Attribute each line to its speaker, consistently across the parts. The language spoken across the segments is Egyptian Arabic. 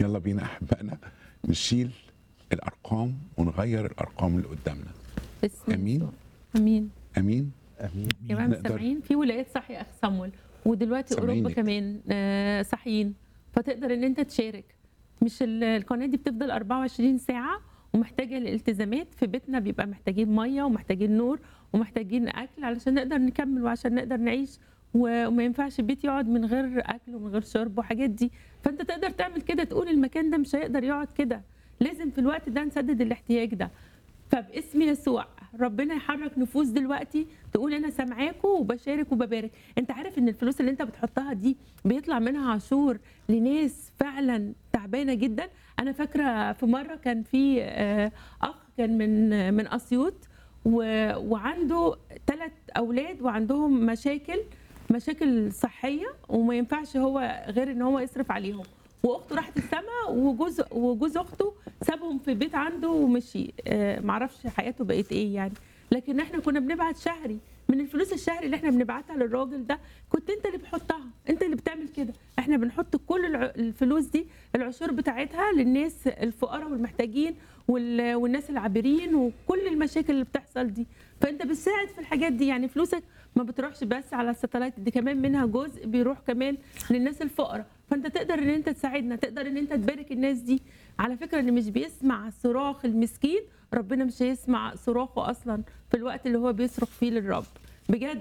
Speaker 1: يلا بينا احبائنا نشيل الارقام ونغير الارقام اللي قدامنا
Speaker 2: باسم
Speaker 1: أمين.
Speaker 2: يسوع. امين
Speaker 3: امين
Speaker 4: امين
Speaker 2: يا جماعه
Speaker 1: نقدر-
Speaker 2: سامعين في ولايات صحي اخ صمول ودلوقتي اوروبا
Speaker 1: سامعينك.
Speaker 2: كمان آه، صحيين فتقدر ان انت تشارك مش ال- القناه دي بتفضل 24 ساعه ومحتاجه الالتزامات في بيتنا بيبقى محتاجين ميه ومحتاجين نور ومحتاجين اكل علشان نقدر نكمل وعشان نقدر نعيش و- وما ينفعش البيت يقعد من غير اكل ومن غير شرب وحاجات دي فانت تقدر تعمل كده تقول المكان ده مش هيقدر يقعد كده لازم في الوقت ده نسدد الاحتياج ده فباسم يسوع ربنا يحرك نفوس دلوقتي تقول انا سامعاكم وبشارك وببارك انت عارف ان الفلوس اللي انت بتحطها دي بيطلع منها عاشور لناس فعلا تعبانه جدا انا فاكره في مره كان في آه، اخ كان من من اسيوط و- وعنده ثلاث اولاد وعندهم مشاكل مشاكل صحيه وما ينفعش هو غير ان هو يصرف عليهم واخته راحت السما وجوز وجوز اخته سابهم في البيت عنده ومشي آه، معرفش حياته بقت ايه يعني لكن احنا كنا بنبعت شهري من الفلوس الشهري اللي احنا بنبعتها للراجل ده كنت انت اللي بتحطها انت اللي بتعمل كده احنا بنحط كل الع- الفلوس دي العشور بتاعتها للناس الفقراء والمحتاجين وال- والناس العابرين وكل المشاكل اللي بتحصل دي فانت بتساعد في الحاجات دي يعني فلوسك ما بتروحش بس على الساتلايت دي كمان منها جزء بيروح كمان للناس الفقراء فانت تقدر ان انت تساعدنا تقدر ان انت تبارك الناس دي على فكره اللي مش بيسمع صراخ المسكين ربنا مش هيسمع صراخه اصلا في الوقت اللي هو بيصرخ فيه للرب بجد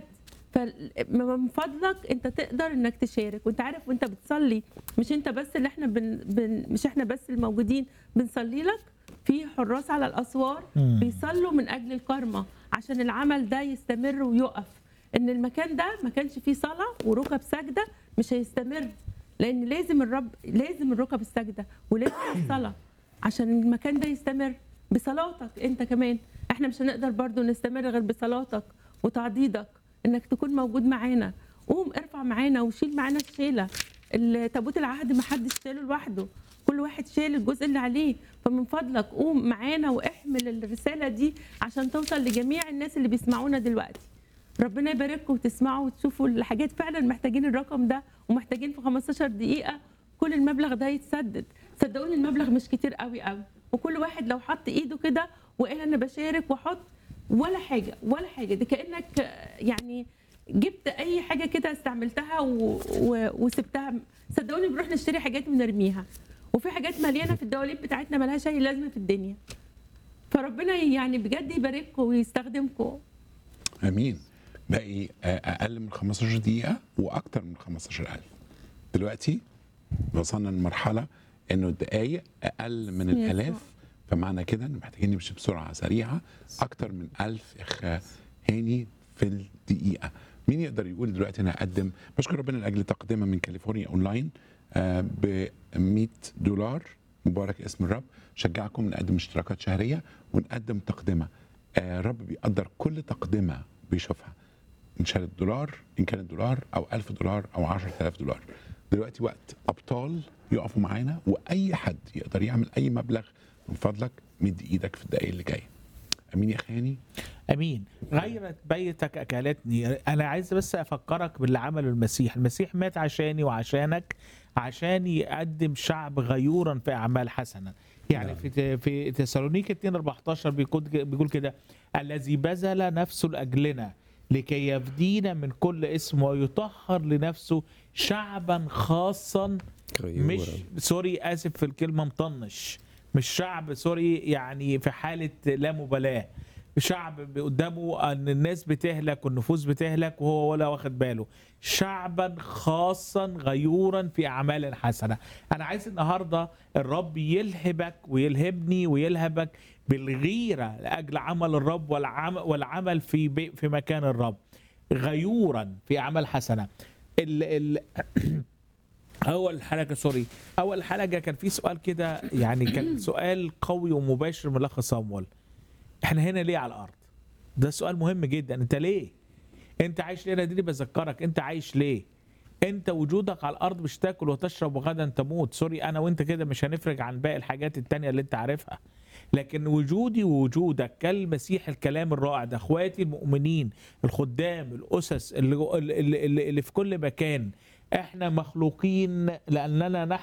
Speaker 2: فمن فضلك انت تقدر انك تشارك وانت عارف وانت بتصلي مش انت بس اللي احنا بن بن مش احنا بس الموجودين بنصلي لك في حراس على الاسوار
Speaker 4: مم.
Speaker 2: بيصلوا من اجل الكرمه عشان العمل ده يستمر ويقف ان المكان ده ما كانش فيه صلاه وركب سجده مش هيستمر لان لازم الرب لازم الركب السجده ولازم الصلاه عشان المكان ده يستمر بصلاتك انت كمان احنا مش هنقدر برضو نستمر غير بصلاتك وتعضيدك انك تكون موجود معانا قوم ارفع معانا وشيل معانا الشيله تابوت العهد ما حدش شاله لوحده كل واحد شايل الجزء اللي عليه فمن فضلك قوم معانا واحمل الرساله دي عشان توصل لجميع الناس اللي بيسمعونا دلوقتي ربنا يبارككم وتسمعوا وتشوفوا الحاجات فعلا محتاجين الرقم ده ومحتاجين في 15 دقيقه كل المبلغ ده يتسدد صدقوني المبلغ مش كتير قوي قوي وكل واحد لو حط ايده كده وقال انا بشارك واحط ولا حاجه ولا حاجه دي كانك آه، يعني جبت اي حاجه كده استعملتها و... و... وسبتها صدقوني بنروح نشتري حاجات ونرميها وفي حاجات مليانه في الدواليب بتاعتنا ملهاش اي لازمه في الدنيا فربنا يعني بجد يبارككم ويستخدمكم
Speaker 1: امين باقي آه، اقل من 15 دقيقه واكتر من 15000 دلوقتي وصلنا لمرحله انه الدقائق اقل من
Speaker 2: يسوع.
Speaker 1: الالاف فمعنى كده ان محتاجين نمشي بسرعه سريعه اكتر من 1000 اخ هاني في الدقيقه مين يقدر يقول دلوقتي انا اقدم بشكر ربنا لاجل تقدمه من كاليفورنيا اونلاين ب 100 دولار مبارك اسم الرب شجعكم نقدم اشتراكات شهريه ونقدم تقدمه آه، الرب بيقدر كل تقدمه بيشوفها ان كانت دولار ان كانت دولار او 1000 دولار او 10000 دولار دلوقتي وقت ابطال يقفوا معانا واي حد يقدر يعمل اي مبلغ من فضلك مد ايدك في الدقائق اللي جايه امين يا خاني
Speaker 4: امين غيرت بيتك اكلتني انا عايز بس افكرك باللي عمله المسيح المسيح مات عشاني وعشانك عشان يقدم شعب غيورا في اعمال حسنه يعني في في تسالونيك 2 14 بيقول بيقول كده الذي بذل نفسه لاجلنا لكي يفدينا من كل اسم ويطهر لنفسه شعبا خاصا مش سوري اسف في الكلمه مطنش مش شعب سوري يعني في حاله لا مبالاه شعب قدامه ان الناس بتهلك والنفوس بتهلك وهو ولا واخد باله شعبا خاصا غيورا في اعمال حسنه انا عايز النهارده الرب يلهبك ويلهبني ويلهبك بالغيره لاجل عمل الرب والعمل والعمل في بي في مكان الرب غيورا في اعمال حسنه ال ال اول حلقه سوري اول حلقه كان في سؤال كده يعني كان سؤال قوي ومباشر من الاخ صامويل احنا هنا ليه على الارض ده سؤال مهم جدا انت ليه انت عايش ليه انا دي اللي بذكرك انت عايش ليه انت وجودك على الارض مش تاكل وتشرب وغدا تموت سوري انا وانت كده مش هنفرج عن باقي الحاجات التانية اللي انت عارفها لكن وجودي ووجودك كالمسيح الكلام الرائع ده اخواتي المؤمنين الخدام الاسس اللي, اللي, اللي, اللي في كل مكان احنا مخلوقين لاننا